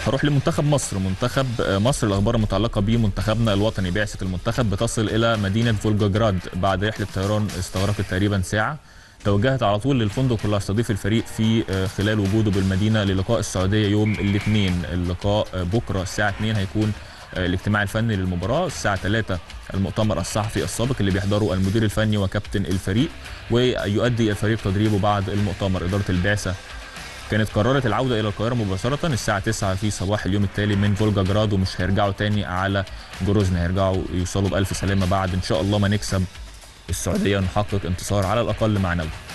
هروح لمنتخب مصر منتخب مصر الاخبار المتعلقه بمنتخبنا الوطني بعثه المنتخب بتصل الى مدينه فولجوجراد بعد رحله طيران استغرقت تقريبا ساعه توجهت على طول للفندق اللي هيستضيف الفريق في خلال وجوده بالمدينه للقاء السعوديه يوم الاثنين اللقاء بكره الساعه 2 هيكون الاجتماع الفني للمباراه الساعه 3 المؤتمر الصحفي السابق اللي بيحضره المدير الفني وكابتن الفريق ويؤدي الفريق تدريبه بعد المؤتمر اداره البعثه كانت قررت العوده الى القاهره مباشره الساعه 9 في صباح اليوم التالي من فولجا جراد ومش هيرجعوا تاني على جروزنا هيرجعوا يوصلوا بالف سلامه بعد ان شاء الله ما نكسب السعوديه ونحقق انتصار على الاقل معنوي